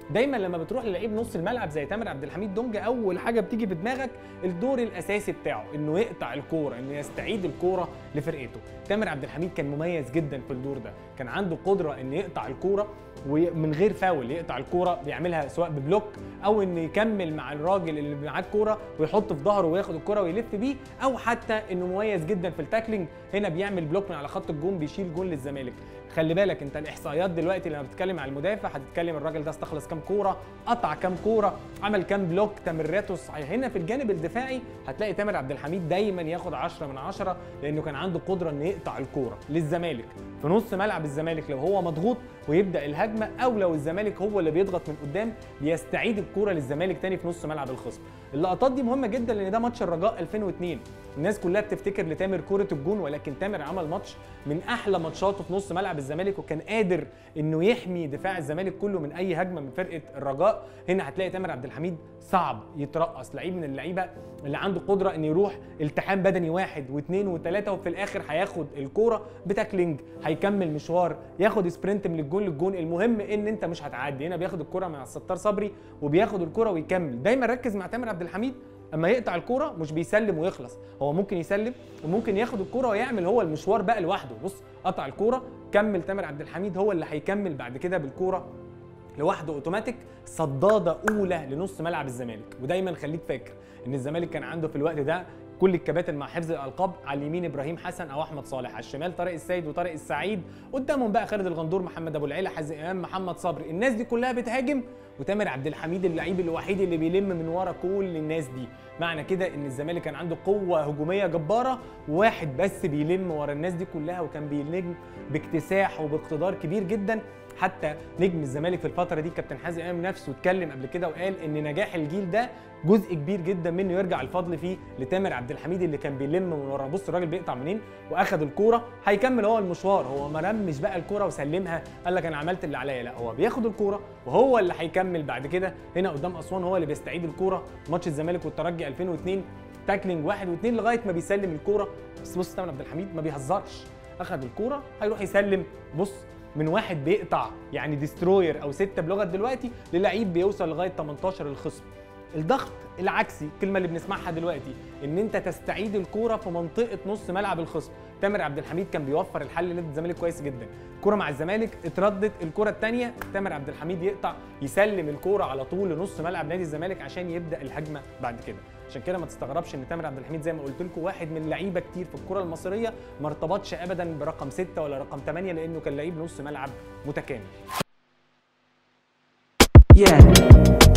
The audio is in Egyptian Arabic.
دايما لما بتروح للعيب نص الملعب زي تامر عبد الحميد دونج اول حاجه بتيجي في دماغك الدور الاساسي بتاعه انه يقطع الكوره انه يستعيد الكوره لفرقته تامر عبد الحميد كان مميز جدا في الدور ده كان عنده قدره انه يقطع الكوره ومن غير فاول يقطع الكوره بيعملها سواء ببلوك او انه يكمل مع الراجل اللي معاه الكوره ويحط في ظهره وياخد الكوره ويلف بيه او حتى انه مميز جدا في التاكلينج هنا بيعمل بلوك من على خط الجون بيشيل جون للزمالك خلي بالك انت الاحصائيات دلوقتي لما بتتكلم على المدافع هتتكلم الراجل ده استخلص كام كوره قطع كام كوره عمل كام بلوك تمريراته صحيح هنا في الجانب الدفاعي هتلاقي تامر عبد الحميد دايما ياخد 10 من 10 لانه كان عنده قدره انه يقطع الكوره للزمالك في نص ملعب الزمالك لو هو مضغوط ويبدا الهجمه او لو الزمالك هو اللي بيضغط من قدام بيستعيد الكوره للزمالك تاني في نص ملعب الخصم اللقطات دي مهمه جدا لان ده ماتش الرجاء 2002 الناس كلها بتفتكر لتامر كوره الجون ولكن تامر عمل ماتش من احلى ماتشاته في نص ملعب الزمالك وكان قادر انه يحمي دفاع الزمالك كله من اي هجمه من فرقه الرجاء هنا هتلاقي تامر عبد الحميد صعب يترقص لعيب من اللعيبه اللي عنده قدره ان يروح التحام بدني واحد واثنين وثلاثه وفي الاخر هياخد الكوره بتاكلينج هيكمل مشوار ياخد سبرنت من الجون للجون المهم ان انت مش هتعدي هنا بياخد الكوره مع الستار صبري وبياخد الكوره ويكمل دايما ركز مع تامر عبد الحميد اما يقطع الكوره مش بيسلم ويخلص هو ممكن يسلم وممكن ياخد الكوره ويعمل هو المشوار بقى لوحده بص قطع الكوره كمل تامر عبد الحميد هو اللي هيكمل بعد كده بالكوره لوحده اوتوماتيك صداده اولى لنص ملعب الزمالك ودايما خليك فاكر ان الزمالك كان عنده في الوقت ده كل الكباتن مع حفظ الالقاب على اليمين ابراهيم حسن او احمد صالح على الشمال طارق السيد وطارق السعيد قدامهم بقى خالد الغندور محمد ابو العيله حازم امام محمد صبري الناس دي كلها بتهاجم وتامر عبد الحميد اللعيب الوحيد اللي بيلم من ورا كل الناس دي معنى كده ان الزمالك كان عنده قوه هجوميه جباره وواحد بس بيلم ورا الناس دي كلها وكان بيلم باكتساح وباقتدار كبير جدا حتى نجم الزمالك في الفتره دي كابتن حازم امام نفسه اتكلم قبل كده وقال ان نجاح الجيل ده جزء كبير جدا منه يرجع الفضل فيه لتامر عبد الحميد اللي كان بيلم من ورا بص الراجل بيقطع منين واخد الكوره هيكمل هو المشوار هو ما رمش بقى الكوره وسلمها قال لك انا عملت اللي عليا لا هو بياخد الكوره وهو اللي هيكمل بعد كده هنا قدام اسوان هو اللي بيستعيد الكوره ماتش الزمالك والترجي 2002 تاكلينج واحد واثنين لغايه ما بيسلم الكوره بس بص تامر عبد الحميد ما بيهزرش اخد الكوره هيروح يسلم بص من واحد بيقطع يعني ديستروير او ستة بلغه دلوقتي للعيب بيوصل لغايه 18 الخصم الضغط العكسي الكلمه اللي بنسمعها دلوقتي ان انت تستعيد الكوره في منطقه نص ملعب الخصم تامر عبد الحميد كان بيوفر الحل لنادي الزمالك كويس جدا كرة مع الزمالك اتردت الكرة الثانية تامر عبد الحميد يقطع يسلم الكرة على طول لنص ملعب نادي الزمالك عشان يبدا الهجمة بعد كده عشان كده ما تستغربش ان تامر عبد الحميد زي ما قلت لكم واحد من لعيبه كتير في الكرة المصرية ما ارتبطش ابدا برقم ستة ولا رقم 8 لانه كان لعيب نص ملعب متكامل Yeah.